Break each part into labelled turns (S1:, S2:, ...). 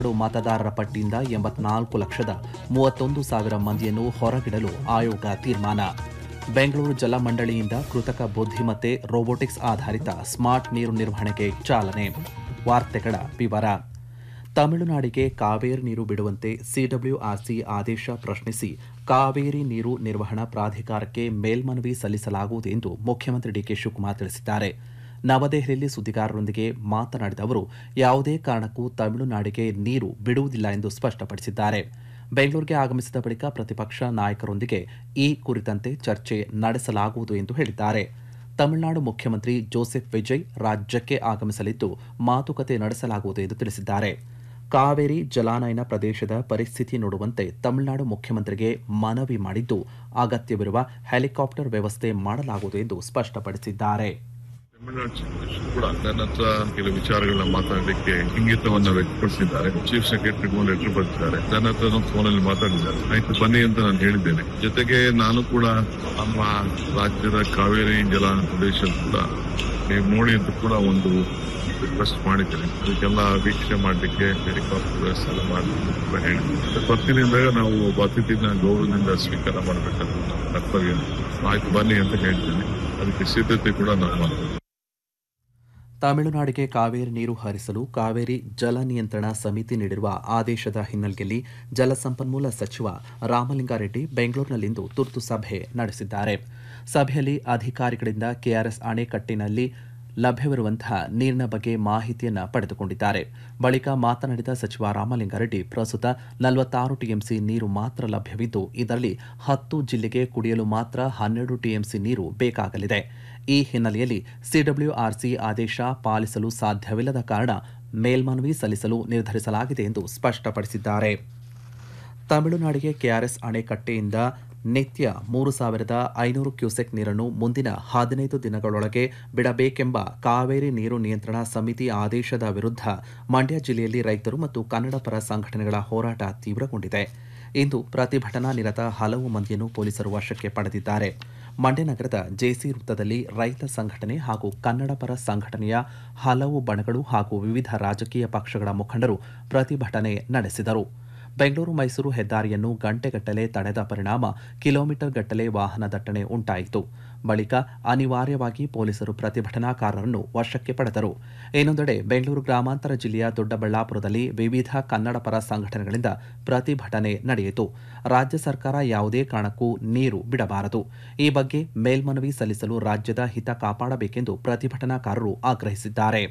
S1: ಮತದಾರರ ಪಟ್ಟಿಯಿಂದ ಎಂಬತ್ನಾಲ್ಕು ಲಕ್ಷದ ಮೂವತ್ತೊಂದು ಸಾವಿರ ಮಂದಿಯನ್ನು ಹೊರಗಿಡಲು ಆಯೋಗ ತೀರ್ಮಾನ ಬೆಂಗಳೂರು ಜಲಮಂಡಳಿಯಿಂದ ಕೃತಕ ಬುದ್ಧಿಮತ್ತೆ ರೋಬೋಟಿಕ್ಸ್ ಆಧಾರಿತ ಸ್ಮಾರ್ಟ್ ನೀರು ನಿರ್ವಹಣೆಗೆ ಚಾಲನೆ ವಾರ್ತೆಗಳ ವಿವರ ತಮಿಳುನಾಡಿಗೆ ಕಾವೇರಿ ನೀರು ಬಿಡುವಂತೆ ಸಿಡಬ್ಲ್ಯೂಆರ್ಸಿ ಆದೇಶ ಪ್ರಶ್ನಿಸಿ ಕಾವೇರಿ ನೀರು ನಿರ್ವಹಣಾ ಪ್ರಾಧಿಕಾರಕ್ಕೆ ಮೇಲ್ಮನವಿ ಸಲ್ಲಿಸಲಾಗುವುದು ಎಂದು ಮುಖ್ಯಮಂತ್ರಿ ಡಿಕೆ ಶಿವಕುಮಾರ್ ತಿಳಿಸಿದ್ದಾರೆ ನವದೆಹಲಿಯಲ್ಲಿ ಸುದ್ದಿಗಾರರೊಂದಿಗೆ ಮಾತನಾಡಿದ ಅವರು ಯಾವುದೇ ಕಾರಣಕ್ಕೂ ತಮಿಳುನಾಡಿಗೆ ನೀರು ಬಿಡುವುದಿಲ್ಲ ಎಂದು ಸ್ಪಷ್ಟಪಡಿಸಿದ್ದಾರೆ ಬೆಂಗಳೂರಿಗೆ ಆಗಮಿಸಿದ ಬಳಿಕ ಪ್ರತಿಪಕ್ಷ ನಾಯಕರೊಂದಿಗೆ ಈ ಕುರಿತಂತೆ ಚರ್ಚೆ ನಡೆಸಲಾಗುವುದು ಎಂದು ಹೇಳಿದ್ದಾರೆ ತಮಿಳುನಾಡು ಮುಖ್ಯಮಂತ್ರಿ ಜೋಸೆಫ್ ವಿಜಯ್ ರಾಜ್ಯಕ್ಕೆ ಆಗಮಿಸಲಿದ್ದು ಮಾತುಕತೆ ನಡೆಸಲಾಗುವುದು ಎಂದು ತಿಳಿಸಿದ್ದಾರೆ ಕಾವೇರಿ ಜಲಾನಯನ ಪ್ರದೇಶದ ಪರಿಸ್ಥಿತಿ ನೋಡುವಂತೆ ತಮಿಳುನಾಡು ಮುಖ್ಯಮಂತ್ರಿಗೆ ಮನವಿ ಮಾಡಿದ್ದು ಅಗತ್ಯವಿರುವ ಹೆಲಿಕಾಪ್ಟರ್ ವ್ಯವಸ್ಥೆ ಮಾಡಲಾಗುವುದು ಎಂದು ಸ್ಪಷ್ಟಪಡಿಸಿದ್ದಾರೆ
S2: ತಮಿಳುನಾಡು ಕೂಡ ನನ್ನ ಹತ್ರ ಕೆಲವು ವಿಚಾರಗಳನ್ನ ಮಾತಾಡಲಿಕ್ಕೆ ಇಂಗಿತವನ್ನ ವ್ಯಕ್ತಪಡಿಸಿದ್ದಾರೆ ಚೀಫ್ ಸೆಕ್ರೆಟರಿಗೂ ಲೆಟರ್ ಬರೆದಿದ್ದಾರೆ ನನ್ನ ಹತ್ರ ಫೋನಲ್ಲಿ ಮಾತಾಡಿದ್ದಾರೆ ಆಯ್ತು ಬನ್ನಿ ಅಂತ ನಾನು ಹೇಳಿದ್ದೇನೆ ಜೊತೆಗೆ ನಾನು ಕೂಡ ನಮ್ಮ ರಾಜ್ಯದ ಕಾವೇರಿ ಜಲ ಪ್ರದೇಶ ಕೂಡ ನೀವು ನೋಡಿ ಅಂತ ಕೂಡ ಒಂದು ರಿಕ್ವೆಸ್ಟ್ ಮಾಡಿದ್ದೇನೆ ಅದಕ್ಕೆಲ್ಲ ವೀಕ್ಷಣೆ ಮಾಡಲಿಕ್ಕೆ ಹೆಲಿಕಾಪ್ಟರ್ ವ್ಯವಸ್ಥೆ ಎಲ್ಲ ಮಾಡಲಿಕ್ಕೆ ಕೂಡ ಹೇಳಿದ್ದೀನಿ ಬರ್ತೀನಿ ಅಂದಾಗ ನಾವು ಒಬ್ಬ ಅತಿಥಿನ ಗೌರವದಿಂದ ಸ್ವೀಕಾರ ಮಾಡಬೇಕಂತ ನಮ್ಮ ಕರ್ತವ್ಯ ಆಯ್ತು ಬನ್ನಿ ಅಂತ ಹೇಳ್ತೀನಿ ಅದಕ್ಕೆ ಸಿದ್ಧತೆ ಕೂಡ ನಾವು ಮಾಡ್ತೀವಿ
S1: ತಮಿಳುನಾಡಿಗೆ ಕಾವೇರಿ ನೀರು ಹರಿಸಲು ಕಾವೇರಿ ಜಲ ನಿಯಂತ್ರಣ ಸಮಿತಿ ನೀಡಿರುವ ಆದೇಶದ ಹಿನ್ನೆಲೆಯಲ್ಲಿ ಜಲಸಂಪನ್ಮೂಲ ಸಚಿವ ರಾಮಲಿಂಗಾರೆಡ್ಡಿ ಬೆಂಗಳೂರಿನಲ್ಲಿಂದು ತುರ್ತು ಸಭೆ ನಡೆಸಿದ್ದಾರೆ ಸಭೆಯಲ್ಲಿ ಅಧಿಕಾರಿಗಳಿಂದ ಕೆಆರ್ಎಸ್ ಅಣೆಕಟ್ಟಿನಲ್ಲಿ ಲಭ್ಯವಿರುವಂತಹ ನೀರಿನ ಬಗ್ಗೆ ಮಾಹಿತಿಯನ್ನು ಪಡೆದುಕೊಂಡಿದ್ದಾರೆ ಬಳಿಕ ಮಾತನಾಡಿದ ಸಚಿವ ರಾಮಲಿಂಗಾರೆಡ್ಡಿ ಪ್ರಸ್ತುತ ನಲವತ್ತಾರು ಟಿಎಂಸಿ ನೀರು ಮಾತ್ರ ಲಭ್ಯವಿದ್ದು ಇದರಲ್ಲಿ ಹತ್ತು ಜಿಲ್ಲೆಗೆ ಕುಡಿಯಲು ಮಾತ್ರ ಹನ್ನೆರಡು ಟಿಎಂಸಿ ನೀರು ಬೇಕಾಗಲಿದೆ ಈ ಹಿನ್ನೆಲೆಯಲ್ಲಿ ಸಿಡಬ್ಲ್ಯೂಆರ್ಸಿ ಆದೇಶ ಪಾಲಿಸಲು ಸಾಧ್ಯವಿಲ್ಲದ ಕಾರಣ ಮೇಲ್ಮನವಿ ಸಲ್ಲಿಸಲು ನಿರ್ಧರಿಸಲಾಗಿದೆ ಎಂದು ಸ್ಪಷ್ಟಪಡಿಸಿದ್ದಾರೆ ತಮಿಳುನಾಡಿಗೆ ಕೆಆರ್ಎಸ್ ಅಣೆಕಟ್ಟೆಯಿಂದ ನಿತ್ಯ ಮೂರು ಸಾವಿರದ ಐನೂರು ಕ್ಯೂಸೆಕ್ ನೀರನ್ನು ಮುಂದಿನ ಹದಿನೈದು ದಿನಗಳೊಳಗೆ ಬಿಡಬೇಕೆಂಬ ಕಾವೇರಿ ನೀರು ನಿಯಂತ್ರಣ ಸಮಿತಿ ಆದೇಶದ ವಿರುದ್ಧ ಮಂಡ್ಯ ಜಿಲ್ಲೆಯಲ್ಲಿ ರೈತರು ಮತ್ತು ಕನ್ನಡ ಪರ ಸಂಘಟನೆಗಳ ಹೋರಾಟ ತೀವ್ರಗೊಂಡಿದೆ ಇಂದು ಪ್ರತಿಭಟನಾ ನಿರತ ಹಲವು ಮಂದಿಯನ್ನು ಪೊಲೀಸರು ವಶಕ್ಕೆ ಪಡೆದಿದ್ದಾರೆ ಮಂಡ್ಯ ನಗರದ ಜೆಸಿ ವೃತ್ತದಲ್ಲಿ ರೈತ ಸಂಘಟನೆ ಹಾಗೂ ಕನ್ನಡ ಪರ ಸಂಘಟನೆಯ ಹಲವು ಬಣಗಳು ಹಾಗೂ ವಿವಿಧ ರಾಜಕೀಯ ಪಕ್ಷಗಳ ಮುಖಂಡರು ಪ್ರತಿಭಟನೆ ನಡೆಸಿದರು ಬೆಂಗಳೂರು ಮೈಸೂರು ಹೆದ್ದಾರಿಯನ್ನು ಗಂಟೆಗಟ್ಟಲೆ ತಡೆದ ಪರಿಣಾಮ ಕಿಲೋಮೀಟರ್ ಗಟ್ಟಲೆ ವಾಹನ ದಟ್ಟಣೆ ಉಂಟಾಯಿತು ಬಳಿಕ ಅನಿವಾರ್ಯವಾಗಿ ಪೊಲೀಸರು ಪ್ರತಿಭಟನಾಕಾರರನ್ನು ವಶಕ್ಕೆ ಪಡೆದರು ಇನ್ನೊಂದೆಡೆ ಬೆಂಗಳೂರು ಗ್ರಾಮಾಂತರ ಜಿಲ್ಲೆಯ ದೊಡ್ಡಬಳ್ಳಾಪುರದಲ್ಲಿ ವಿವಿಧ ಕನ್ನಡ ಪರ ಸಂಘಟನೆಗಳಿಂದ ಪ್ರತಿಭಟನೆ ನಡೆಯಿತು ರಾಜ್ಯ ಸರ್ಕಾರ ಯಾವುದೇ ಕಾರಣಕ್ಕೂ ನೀರು ಬಿಡಬಾರದು ಈ ಬಗ್ಗೆ ಮೇಲ್ಮನವಿ ಸಲ್ಲಿಸಲು ರಾಜ್ಯದ ಹಿತ ಕಾಪಾಡಬೇಕೆಂದು ಪ್ರತಿಭಟನಾಕಾರರು ಆಗ್ರಹಿಸಿದ್ದಾರೆ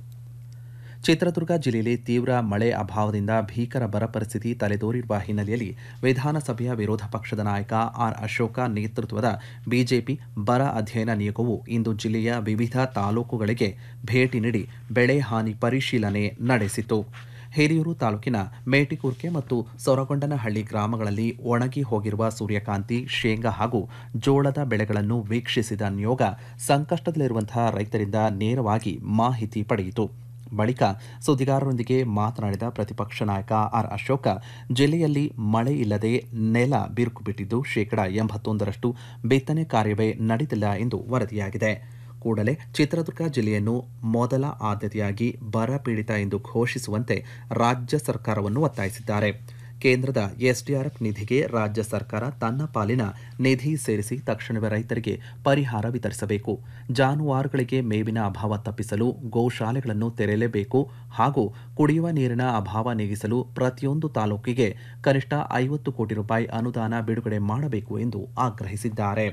S1: ಚಿತ್ರದುರ್ಗ ಜಿಲ್ಲೆಯಲ್ಲಿ ತೀವ್ರ ಮಳೆ ಅಭಾವದಿಂದ ಭೀಕರ ಬರ ಪರಿಸ್ಥಿತಿ ತಲೆದೋರಿರುವ ಹಿನ್ನೆಲೆಯಲ್ಲಿ ವಿಧಾನಸಭೆಯ ವಿರೋಧ ಪಕ್ಷದ ನಾಯಕ ಆರ್ ಅಶೋಕ ನೇತೃತ್ವದ ಬಿಜೆಪಿ ಬರ ಅಧ್ಯಯನ ನಿಯೋಗವು ಇಂದು ಜಿಲ್ಲೆಯ ವಿವಿಧ ತಾಲೂಕುಗಳಿಗೆ ಭೇಟಿ ನೀಡಿ ಬೆಳೆ ಹಾನಿ ಪರಿಶೀಲನೆ ನಡೆಸಿತು ಹಿರಿಯೂರು ತಾಲೂಕಿನ ಮೇಟಿಕುರ್ಕೆ ಮತ್ತು ಸೊರಗೊಂಡನಹಳ್ಳಿ ಗ್ರಾಮಗಳಲ್ಲಿ ಒಣಗಿ ಹೋಗಿರುವ ಸೂರ್ಯಕಾಂತಿ ಶೇಂಗಾ ಹಾಗೂ ಜೋಳದ ಬೆಳೆಗಳನ್ನು ವೀಕ್ಷಿಸಿದ ನಿಯೋಗ ಸಂಕಷ್ಟದಲ್ಲಿರುವಂತಹ ರೈತರಿಂದ ನೇರವಾಗಿ ಮಾಹಿತಿ ಪಡೆಯಿತು ಬಳಿಕ ಸುದ್ದಿಗಾರರೊಂದಿಗೆ ಮಾತನಾಡಿದ ಪ್ರತಿಪಕ್ಷ ನಾಯಕ ಆರ್ ಅಶೋಕ ಜಿಲ್ಲೆಯಲ್ಲಿ ಮಳೆ ಇಲ್ಲದೆ ನೆಲ ಬಿರುಕು ಬಿಟ್ಟಿದ್ದು ಶೇಕಡಾ ಎಂಬತ್ತೊಂದರಷ್ಟು ಬಿತ್ತನೆ ಕಾರ್ಯವೇ ನಡೆದಿಲ್ಲ ಎಂದು ವರದಿಯಾಗಿದೆ ಕೂಡಲೇ ಚಿತ್ರದುರ್ಗ ಜಿಲ್ಲೆಯನ್ನು ಮೊದಲ ಆದ್ಯತೆಯಾಗಿ ಬರ ಪೀಡಿತ ಎಂದು ಘೋಷಿಸುವಂತೆ ರಾಜ್ಯ ಸರ್ಕಾರವನ್ನು ಒತ್ತಾಯಿಸಿದ್ದಾರೆ ಕೇಂದ್ರದ ಎಸ್ಡಿಆರ್ಎಫ್ ನಿಧಿಗೆ ರಾಜ್ಯ ಸರ್ಕಾರ ತನ್ನ ಪಾಲಿನ ನಿಧಿ ಸೇರಿಸಿ ತಕ್ಷಣವೇ ರೈತರಿಗೆ ಪರಿಹಾರ ವಿತರಿಸಬೇಕು ಜಾನುವಾರುಗಳಿಗೆ ಮೇವಿನ ಅಭಾವ ತಪ್ಪಿಸಲು ಗೋಶಾಲೆಗಳನ್ನು ತೆರೆಯಲೇಬೇಕು ಹಾಗೂ ಕುಡಿಯುವ ನೀರಿನ ಅಭಾವ ನೀಗಿಸಲು ಪ್ರತಿಯೊಂದು ತಾಲೂಕಿಗೆ ಕನಿಷ್ಠ ಐವತ್ತು ಕೋಟಿ ರೂಪಾಯಿ ಅನುದಾನ ಬಿಡುಗಡೆ ಮಾಡಬೇಕು ಎಂದು ಆಗ್ರಹಿಸಿದ್ದಾರೆ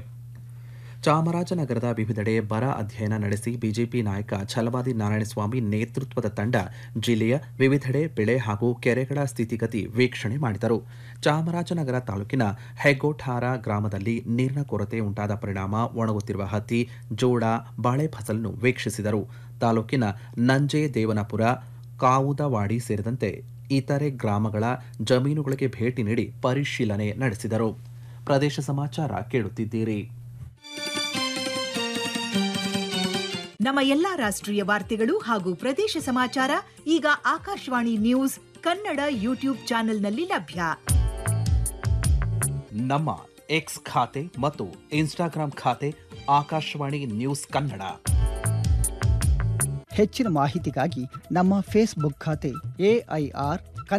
S1: ಚಾಮರಾಜನಗರದ ವಿವಿಧೆಡೆ ಬರ ಅಧ್ಯಯನ ನಡೆಸಿ ಬಿಜೆಪಿ ನಾಯಕ ಛಲವಾದಿ ನಾರಾಯಣಸ್ವಾಮಿ ನೇತೃತ್ವದ ತಂಡ ಜಿಲ್ಲೆಯ ವಿವಿಧೆಡೆ ಬೆಳೆ ಹಾಗೂ ಕೆರೆಗಳ ಸ್ಥಿತಿಗತಿ ವೀಕ್ಷಣೆ ಮಾಡಿದರು ಚಾಮರಾಜನಗರ ತಾಲೂಕಿನ ಹೆಗ್ಗೋಠಾರ ಗ್ರಾಮದಲ್ಲಿ ನೀರಿನ ಕೊರತೆ ಉಂಟಾದ ಪರಿಣಾಮ ಒಣಗುತ್ತಿರುವ ಹತ್ತಿ ಜೋಳ ಬಾಳೆ ಫಸಲನ್ನು ವೀಕ್ಷಿಸಿದರು ತಾಲೂಕಿನ ನಂಜೆ ದೇವನಪುರ ಕಾವುದವಾಡಿ ಸೇರಿದಂತೆ ಇತರೆ ಗ್ರಾಮಗಳ ಜಮೀನುಗಳಿಗೆ ಭೇಟಿ ನೀಡಿ ಪರಿಶೀಲನೆ ನಡೆಸಿದರು ಪ್ರದೇಶ ಸಮಾಚಾರ ಕೇಳುತ್ತಿದ್ದೀರಿ
S3: ನಮ್ಮ ಎಲ್ಲಾ ರಾಷ್ಟ್ರೀಯ ವಾರ್ತೆಗಳು ಹಾಗೂ ಪ್ರದೇಶ ಸಮಾಚಾರ ಈಗ ಆಕಾಶವಾಣಿ ನ್ಯೂಸ್ ಕನ್ನಡ ಯೂಟ್ಯೂಬ್ ಚಾನೆಲ್ನಲ್ಲಿ ಲಭ್ಯ
S1: ನಮ್ಮ ಎಕ್ಸ್ ಖಾತೆ ಮತ್ತು ಇನ್ಸ್ಟಾಗ್ರಾಂ ಖಾತೆ ಆಕಾಶವಾಣಿ ನ್ಯೂಸ್ ಕನ್ನಡ
S4: ಹೆಚ್ಚಿನ ಮಾಹಿತಿಗಾಗಿ ನಮ್ಮ ಫೇಸ್ಬುಕ್ ಖಾತೆ ಎಐಆರ್